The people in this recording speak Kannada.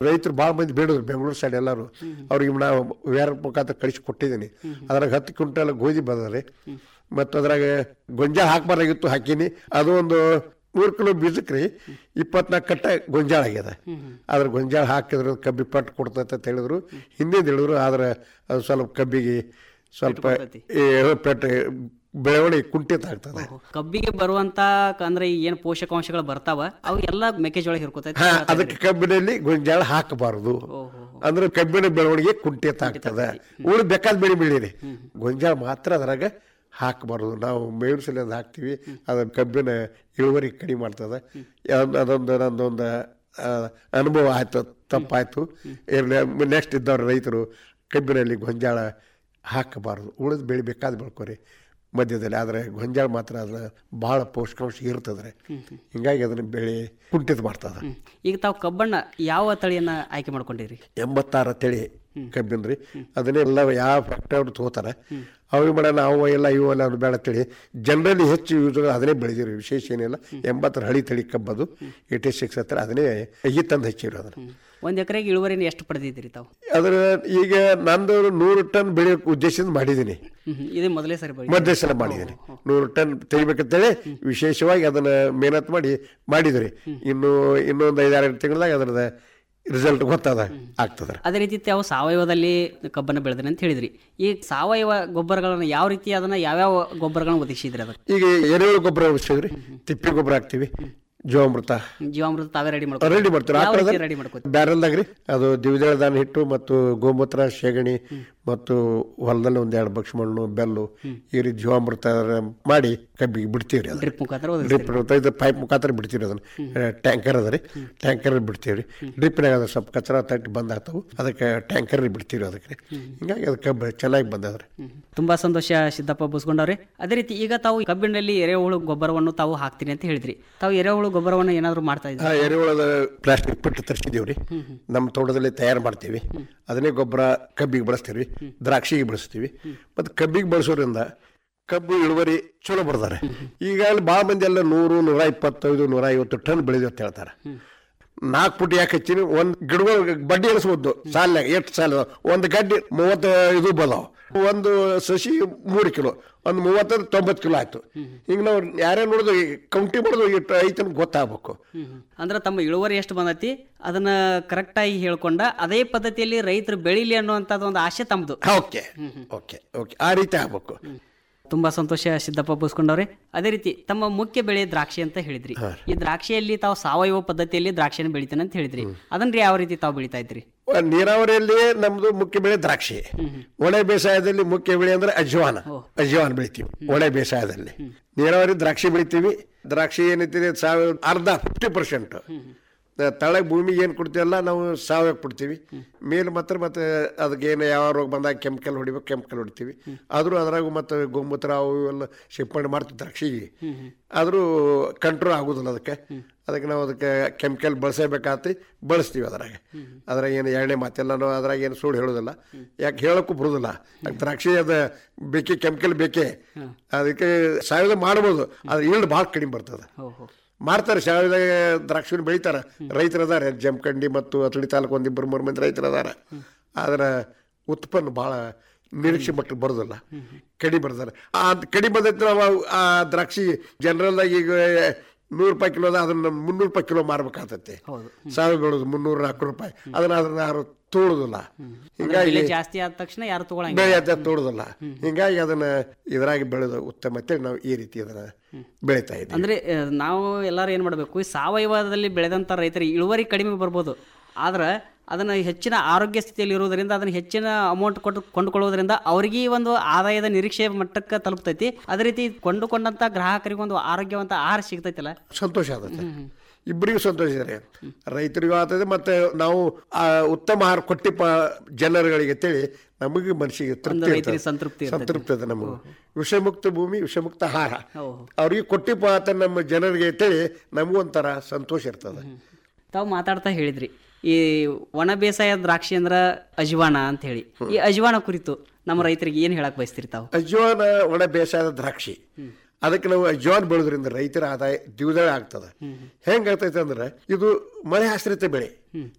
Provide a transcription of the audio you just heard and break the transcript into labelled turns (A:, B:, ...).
A: ರೈತರು ಭಾಳ ಮಂದಿ ಬೇಡಿದ್ರು ಬೆಂಗಳೂರು ಸೈಡ್ ಎಲ್ಲರೂ ಅವ್ರಿಗೆ ನಾವು ಬೇರೆ ಮುಖಾಂತರ ಕಳಿಸಿ ಕೊಟ್ಟಿದ್ದೀನಿ ಅದ್ರಾಗ ಹತ್ತು ಕ್ವಿಂಟಲ್ ಗೋಧಿ ಬಂದದ್ರಿ ಮತ್ತು ಅದ್ರಾಗ ಗೊಂಜಾಳ ಹಾಕ್ಬಾರ್ದಾಗಿತ್ತು ಹಾಕೀನಿ ಅದು ಒಂದು ಮೂರು ಕಿಲೋ ಬೀಜಕ್ಕೆ ರೀ ಇಪ್ಪತ್ನಾಲ್ಕು ಕಟ್ಟ ಗೊಂಜಾಳ ಆಗ್ಯದ ಅದ್ರ ಗೊಂಜಾಳ ಹಾಕಿದ್ರೆ ಕಬ್ಬಿ ಪಟ್ಟು ಕೊಡ್ತೈತೆ ಅಂತ ಹೇಳಿದ್ರು ಹಿಂದಿಂದ ಹೇಳಿದ್ರು ಆದ್ರೆ ಅದು ಸ್ವಲ್ಪ ಕಬ್ಬಿಗೆ ಸ್ವಲ್ಪ ಈ ಪೆಟ್ಟು ಬೆಳವಣಿಗೆ ಕುಂಠಿತ ಆಗ್ತದೆ
B: ಕಬ್ಬಿಗೆ ಬರುವಂತ ಕ- ಅಂದ್ರೆ ಈ ಏನ್ ಪೋಷಕಾಂಶಗಳು ಬರ್ತಾವ ಅವು ಎಲ್ಲ ಮೆಕ್ಕೆಜೋಳ ಹಿರ್ಕೋತೈತಿ
A: ಹಾ ಅದಕ್ಕೆ ಕಬ್ಬಿನಲ್ಲಿ ಗೊಂಜಾಳ ಹಾಕಬಾರದು ಅಂದ್ರೆ ಕಬ್ಬಿನ ಬೆಳವಣಿಗೆ ಕುಂಠಿತ ಆಗ್ತದೆ ಉಳಿದ ಬೇಕಾದ ಬೆಳೆ ಬೆಳೀರಿ ಗೊಂಜಾಳ ಮಾತ್ರ ಅದ್ರಾಗ ಹಾಕಬಾರ್ದು ನಾವು ಮೇವಿನ ಸಲಿಂದ ಹಾಕ್ತೀವಿ ಅದ್ರ ಕಬ್ಬಿನ ಇಳುವರಿ ಕಡಿಮೆ ಮಾಡ್ತದೆ ಅದ್- ಅದೊಂದು ನಂದೊಂದು ಆ, ಅನುಭವ ಆಯ್ತು ತಪ್ಪಾಯ್ತು ನೆಕ್ಸ್ಟ್ ಇದ್ದವ್ರು ರೈತರು ಕಬ್ಬಿನಲ್ಲಿ ಗೊಂಜಾಳ ಹಾಕಬಾರ್ದು ಉಳಿದ ಬೆಳೆ ಬೇಕಾದ ಬೆಳ್ಕೊರಿ ಮಧ್ಯದಲ್ಲಿ ಆದರೆ ಗೊಂಜಾಳ ಮಾತ್ರ ಅದನ್ನ ಭಾಳ ಪೌಷ್ಟಿಕಾಂಶ ಇರ್ತದೆ ಹಿಂಗಾಗಿ ಅದನ್ನ ಬೆಳೆ ಕುಂಠಿತ ಮಾಡ್ತದೆ
B: ಈಗ ತಾವು ಕಬ್ಬಣ್ಣ ಯಾವ ತಳಿಯನ್ನ ಆಯ್ಕೆ ಮಾಡ್ಕೊಂಡಿರಿ
A: ಎಂಬತ್ತಾರ ತಳಿ ಕಬ್ಬಿನ್ರಿ ಅದನ್ನೆಲ್ಲ ಯಾವ ಫ್ಯಾಕ್ಟ್ರಿ ಅವ್ರು ತಗೋತಾರೆ ಅವ್ರಿಗೆ ಮಾಡ ನಾವು ಎಲ್ಲ ಇವು ಎಲ್ಲ ಅದು ಬೇಡ ತಳಿ ಜನರಲಿ ಹೆಚ್ಚು ಯೂಸ್ ಅದನ್ನೇ ಬೆಳೆದಿರಿ ವಿಶೇಷ ಏನಿಲ್ಲ ಎಂಬತ್ತರ ಹಳಿ ತಳಿ ಕಬ್ಬದು ಏಯ್ಟಿ ಸಿಕ್ಸ್ ಹತ್ರ ಅದನ್ನೇ ಈ ತಂದು ಹಚ್ಚಿರು ಅದನ್ನು
B: ಒಂದ್ ಎಕರೆಗೆ ಇಳುವರಿನ ಎಷ್ಟು ಪಡೆದಿದ್ದೀರಿ ತಾವು
A: ಅದ್ರ ಈಗ ನಂದು ನೂರು ಟನ್ ಬೆಳೆಯೋಕೆ ಉದ್ದೇಶದಿಂದ ಮಾಡಿದ್ದೀನಿ
B: ಹ್ಮ್ ಹ್ಮ್. ಇದೇ ಮೊದಲೇ ಸರಿ ಬೆಳೆ
A: ಮಧ್ಯ ಸಲ ಮಾಡಿದ್ದೀನಿ ನೂರು ಟನ್ ತೆಗಿಬೇಕಂತೇಳಿ ವಿಶೇಷವಾಗಿ ಅದನ್ನ ಮೇಹನತ್ ಮಾಡಿ ಮಾಡಿದ್ರಿ ಇನ್ನು ಇನ್ನೊಂದು ಐದಾರು ತಿಂಗಳದಾಗ ಅದರದ ರಿಸಲ್ಟ್ ಗೊತ್ತದ ಆಗ್ತದ
B: ಅದೇ ರೀತಿ ತಾವು ಸಾವಯವದಲ್ಲಿ ಕಬ್ಬನ್ನ ಬೆಳೆದ್ರಿ ಅಂತ ಹೇಳಿದ್ರಿ ಈ ಸಾವಯವ ಗೊಬ್ಬರಗಳನ್ನ ಯಾವ ರೀತಿ ಅದನ್ನ ಯಾವ್ಯಾವ ಗೊಬ್ಬರಗಳನ್ನ ಒದಗಿಸಿದ್ರಿ ಅದಕ್ಕೆ
A: ಈಗ ಎರೆಹುಳು ಗೊಬ್ಬರ ಉಳಿಸಿದ್ರಿ ತಿಪ್ಪಿ ಗೊಬ್ಬರ ಹಾಕ್ತಿವಿ ಜೀವಾಮೃತ
B: ಜೀವಾಮೃತ ತಾವೇ ರೆಡಿ ಮಾಡ್ಕೊ
A: ರೆಡಿ ಮಾಡ್ತೀವಿ
B: ಯಾವ ರೀತಿ ರೆಡಿ ಮಾಡ್ಕೊ
A: ಬ್ಯಾರಲ್ದಾಗ ರೀ ಅದು ದ್ವಿದಳ ಧಾನ್ಯ ಹಿಟ್ಟು ಮತ್ತು ಗೋಮೂತ್ರ ಶೇಗಣಿ ಮತ್ತು ಹೊಲದಲ್ಲಿ ಒಂದ್ ಎರಡು ಬಕ್ಷ ಮಣ್ಣು ಬೆಲ್ಲು ಈ ರೀತಿ ಜೀವಾಮೃತ ಮಾಡಿ ಕಬ್ಬಿಗೆ ಬಿಡ್ತೀವಿ ರೀ ಅದನ್ನ
B: ಡ್ರಿಪ್ ಮುಖಾಂತರ ಒದಗಿಸ್ತೀರಿ.
A: ಡ್ರಿಪ್ ಇದು ಪೈಪ್ ಮುಖಾಂತರ ಬಿಡ್ತೀವಿ ಅದನ್ನ ಟ್ಯಾಂಕರ್ ಅದ ರೀ ಟ್ಯಾಂಕರ್ ಬಿಡ್ತೀವಿ ರೀ ಡ್ರಿಪ್ನಾಗ ಅದ ಸ್ವಲ್ಪ ಕಚರ ತಟ್ಟಿ ಬಂದ್ ಆಗ್ತಾವು ಅದಕ್ಕೆ ಟ್ಯಾಂಕರ್ ಬಿಡ್ತೀವಿ ಅದಕ್ಕೆ ರೀ ಹಿಂಗಾಗಿ ಅದು ಕಬ್ಬು ಚೆನ್ನಾಗಿ ಬಂದದ್ರಿ
B: ತುಂಬಾ ಸಂತೋಷ ಸಿದ್ದಪ್ಪ ಬೂಸ್ಕೊಂಡವ್ರೆ ಅದೇ ರೀತಿ ಈಗ ತಾವು ಕಬ್ಬಿನಲ್ಲಿ ಎರೆಹುಳು ಗೊಬ್ಬರವನ್ನು ತಾವು ಹಾಕ್ತೀನಿ ಅಂತ ಹೇಳಿದ್ರಿ ತಾವು ಎರೆಹುಳು ಗೊಬ್ಬರವನ್ನು ಏನಾದ್ರು ಮಾಡ್ತಾ ಇದ್ದೀರಿ
A: ಆ ಎರೆಹುಳದ ಪ್ಲಾಸ್ಟಿಕ್ ಪಟ್ಟು ತರಿಸಿದೀವಿ ರೀ ನಮ್ಮ ತೋಟದಲ್ಲಿ ತಯಾರು ಮಾಡ್ತೀವಿ ಅದನ್ನೇ ಗೊಬ್ಬರ ಕಬ್ಬಿಗೆ ಬಳಸ್ತೀವಿ ದ್ರಾಕ್ಷಿಗೆ ಬಳಸ್ತೀವಿ ಮತ್ತು ಕಬ್ಬಿಗೆ ಬಳಸೋದ್ರಿಂದ ಕಬ್ಬು ಇಳುವರಿ ಚಲೋ ಬರ್ತಾರೆ ಈಗ ಅಲ್ಲಿ ಭಾಳ ಮಂದಿ ಎಲ್ಲ ನೂರು ನೂರ ಇಪ್ಪತ್ತೈದು ನೂರ ಐವತ್ತು ಟನ್ ಬೆಳೆದು ಅಂತ ಹೇಳ್ತಾರೆ ನಾಲ್ಕು ಫುಟ್ ಯಾಕೆ ಹಚ್ಚಿನಿ ಒಂದು ಗಿಡಗಳು ಬಡ್ಡಿ ಎಳಿಸ್ಬೋದು ಸಾಲಿನಾಗ ಎಷ್ಟು ಸಾಲ ಒಂದು ಗಡ್ಡಿ ಮೂವತ್ತು ಇದು ಬದಾವ ಒಂದು ಸಸಿ ಮೂರು ಕಿಲೋ ಒಂದು ಮೂವತ್ತೈದು ತೊಂಬತ್ತು ಕಿಲೋ ಆಯ್ತು ಹಿಂಗೆ ನಾವು ಯಾರೇ ನೋಡಿದ್ರು ಕೌಂಟಿ ಮಾಡೋದು ಇಟ್ಟು ಐತನ ಗೊತ್ತಾಗಬೇಕು
B: ಅಂದ್ರೆ ತಮ್ಮ ಇಳುವರಿ ಎಷ್ಟು ಬಂದೈತಿ ಅದನ್ನ ಕರೆಕ್ಟಾಗಿ ಹೇಳ್ಕೊಂಡ ಅದೇ ಪದ್ಧತಿಯಲ್ಲಿ ರೈತರು ಬೆಳಿಲಿ ಅನ್ನುವಂಥದ್ದು ಒಂದು ಆಸೆ ತಮ್ಮದು
A: ಓಕೆ ಓಕೆ ಓಕೆ ಆ ರೀತಿ ಆಗ್ಬೇಕು
B: ತುಂಬಾ ಸಂತೋಷ ಸಿದ್ದಪ್ಪ ಬೂಸ್ಕೊಂಡವ್ರೆ ಅದೇ ರೀತಿ ತಮ್ಮ ಮುಖ್ಯ ಬೆಳೆ ದ್ರಾಕ್ಷಿ ಅಂತ ಹೇಳಿದ್ರಿ ಈ ದ್ರಾಕ್ಷಿಯಲ್ಲಿ ತಾವು ಸಾವಯವ ಪದ್ಧತಿಯಲ್ಲಿ ದ್ರಾಕ್ಷಿಯನ್ನು ಬೆಳಿತೇನೆ ಅಂತ ಹೇಳಿದ್ರಿ ಅದನ್ನ ಯಾವ ರೀತಿ ತಾವು ಬೆಳಿತಾ ಇದ್ರಿ
A: ಒಂದ್ ನೀರಾವರಿಯಲ್ಲಿ ನಮ್ದು ಮುಖ್ಯ ಬೆಳೆ ದ್ರಾಕ್ಷಿ ಒಣ ಬೇಸಾಯದಲ್ಲಿ ಮುಖ್ಯ ಬೆಳೆ ಅಂದ್ರೆ ಅಜ್ವಾನ ಅಜ್ವಾನ ಬೆಳಿತೀವಿ ಒಣ ಬೇಸಾಯದಲ್ಲಿ ನೀರಾವರಿ ದ್ರಾಕ್ಷಿ ಬೆಳಿತೀವಿ ದ್ರಾಕ್ಷಿ ಏನೈತಿದೆ ಸಾವಿರ ಅರ್ಧ ಫಿಫ್ಟಿ ಪರ್ಸೆಂಟ್ ತಳಗ್ ಭೂಮಿಗೆ ಏನು ಕೊಡ್ತೀವಲ್ಲ ನಾವು ಸಾವಯವ ಕೊಡ್ತೀವಿ ಮೇಲೆ ಮಾತ್ರ ಮತ್ತೆ ಅದಕ್ಕೆ ಏನು ಯಾವ ರೋಗ ಬಂದಾಗ ಕೆಮಿಕಲ್ ಹೊಡಿಬೇಕು ಕೆಮಿಕಲ್ ಹೊಡಿತೀವಿ ಆದರೂ ಅದ್ರಾಗ ಮತ್ತೆ ಗೋಮೂತ್ರ ಅವು ಇವೆಲ್ಲ ಸಿಂಪಡಣೆ ಮಾಡ್ತೀವಿ ದ್ರಾಕ್ಷಿಗೆ ಆದರೂ ಕಂಟ್ರೋಲ್ ಆಗೋದಿಲ್ಲ ಅದಕ್ಕೆ ಅದಕ್ಕೆ ನಾವು ಅದಕ್ಕೆ ಕೆಮಿಕಲ್ ಬಳಸಬೇಕಾಗ್ತಿ ಬಳಸ್ತೀವಿ ಅದ್ರಾಗ ಅದ್ರಾಗ ಏನು ಎಣ್ಣೆ ಮಾತೆಲ್ಲ ನಾವು ಅದ್ರಾಗ ಏನು ಸುಳ್ಳು ಹೇಳೋದಿಲ್ಲ ಯಾಕೆ ಹೇಳೋಕ್ಕೂ ಬರೋದಿಲ್ಲ ಯಾಕೆ ದ್ರಾಕ್ಷಿ ಅದು ಬೇಕೇ ಕೆಮಿಕಲ್ ಬೇಕೇ ಅದಕ್ಕೆ ಸಾವಯವ ಮಾಡ್ಬೋದು ಅದ್ರ ಈಲ್ಡ್ ಭಾಳ ಕಡಿಮೆ ಬರ್ತದೆ ಮಾಡ್ತಾರೆ ಶಾಲೆದಾಗ ದ್ರಾಕ್ಷಿ ಬೆಳಿತಾರೆ ರೈತರು ಅದಾರೆ ಜಮಖಂಡಿ ಮತ್ತು ಅತಳಿ ತಾಲೂಕು ಒಂದಿಬ್ಬರು ಮೂರು ಮಂದಿ ರೈತರು ಅದಾರ ಆದ್ರೆ ಉತ್ಪನ್ನ ಭಾಳ ನಿರೀಕ್ಷೆ ಮಟ್ಟ ಬರೋದಿಲ್ಲ ಕಡಿಮೆ ಬರ್ತಾರೆ ಆ ಕಡಿಮೆ ಬಂದೈತೆ ನಾವು ಆ ದ್ರಾಕ್ಷಿ ಜನರಲ್ದಾಗ ಈಗ ನೂರು ರೂಪಾಯಿ ಕಿಲೋ ಅದ ಅದನ್ನ ಮುನ್ನೂರು ರೂಪಾಯಿ ಕಿಲೋ ಮಾರ್ಬೇಕಾಗ್ತೈತಿ ಸಾವಿರ ಬೆಳೋದು ಮುನ್ನೂರು ನಾಲ್ಕು ರೂಪಾಯಿ ಅದನ್ನ ಅದನ್ನ ಯಾರು ತೋಳುದಿಲ್ಲ ಹಿಂಗಾಗಿ
B: ಬೆಲೆ ಜಾಸ್ತಿ ಆದ ತಕ್ಷಣ ಯಾರು ತಗೊಳಂಗಿಲ್ಲ
A: ಬೆಳೆ ಅದ ತೋಳುದಿಲ್ಲ ಹಿಂಗಾಗಿ ಅದನ್ನ ಇದ್ರಾಗಿ ಬೆಳೆದು ಉತ್ತಮ ಅಂತೇಳಿ ನಾವು ಈ ರೀತಿ ಅದನ್ನ ಬೆಳಿತಾ ಇದ್ದೀವಿ
B: ಅಂದ್ರೆ ಆ, ನಾವು ಎಲ್ಲರೂ ಏನ್ ಮಾಡಬೇಕು ಈ ಸಾವಯವದಲ್ಲಿ ಬೆಳೆದಂತ ರೈತರಿಗೆ ಇಳುವರಿ ಕಡಿಮೆ ಬರ್ಬೋದು ಆದ್ರೆ ಅದನ್ನ ಹೆಚ್ಚಿನ ಆರೋಗ್ಯ ಸ್ಥಿತಿಯಲ್ಲಿ ಇರುವುದರಿಂದ ಅದನ್ನ ಹೆಚ್ಚಿನ ಅಮೌಂಟ್ ಕೊಟ್ಟು ಕೊಂಡುಕೊಳ್ಳೋದ್ರಿಂದ ಅವರಿಗೆ ಒಂದು ಆದಾಯದ ನಿರೀಕ್ಷೆ ಮಟ್ಟಕ್ಕೆ ತಲುಪ್ತೈತಿ ಅದೇ ರೀತಿ ಕೊಂಡುಕೊಂಡಂತ ಗ್ರಾಹಕರಿಗೆ ಒಂದು ಆರೋಗ್ಯವಂತ ಆಹಾರ ಸಿಗ್ತೈತಿಲ್ಲ
A: ಸಂತೋಷ ಆಗುತ್ತೆ ಇಬ್ಬರಿಗೂ ಸಂತೋಷ ಇದೆ ರೈತರಿಗೂ ಆಗ್ತದೆ ಮತ್ತೆ ನಾವು ಆ ಉತ್ತಮ ಆಹಾರ ಕೊಟ್ಟಿಪ್ಪ ಜನರುಗಳಿಗೆ ಅಂತೇಳಿ ನಮಗೆ ಮನಸ್ಸಿಗೆ ತೃಪ್ತಿ
B: ರೈತರಿಗೆ
A: ಇರ್ತದೆ.
B: ಸಂತೃಪ್ತಿ ಇರ್ತದೆ.
A: ಸಂತೃಪ್ತಿ ಇದೆ ನಮಗೆ ವಿಷಮುಕ್ತ ಭೂಮಿ ವಿಷಮುಕ್ತ ಆಹಾರ
B: ಓಹೋ.
A: ಅವ್ರಿಗೆ ಕೊಟ್ಟಿಪ್ಪ ಅಂತ ನಮ್ಮ ಜನರಿಗೆ ಅಂತೇಳಿ ನಮಗೊಂಥರ ಸಂತೋಷ ಇರ್ತದೆ
B: ತಾವು ಮಾತಾಡ್ತಾ ಹೇಳಿದ್ರಿ ಈ ಒಣ ಬೇಸಾಯ ದ್ರಾಕ್ಷಿ ಅಂದ್ರ ಅಜ್ವಾನ ಅಂತ ಹೇಳಿ ಈ ಅಜ್ವಾನ ಕುರಿತು ನಮ್ಮ ರೈತರಿಗೆ ಏನ್ ಹೇಳಕ್ ಬಯಸ್ತೀರಿ ತಾವು
A: ಅಜ್ವಾನ ಒಣ ಬೇಸಾಯದ ದ್ರಾಕ್ಷಿ ಅದಕ್ಕೆ ನಾವು ಅಜ್ವಾನ್ ಬೆಳೆದ್ರಿಂದ ರೈತರ ಆದಾಯ ದ್ವಿದಳ ಆಗ್ತದೆ ಹೆಂಗಾಗ್ತೈತೆ ಅಂದ್ರೆ ಇದು ಮಳೆ ಆಶ್ರಿತ ಬೆಳೆ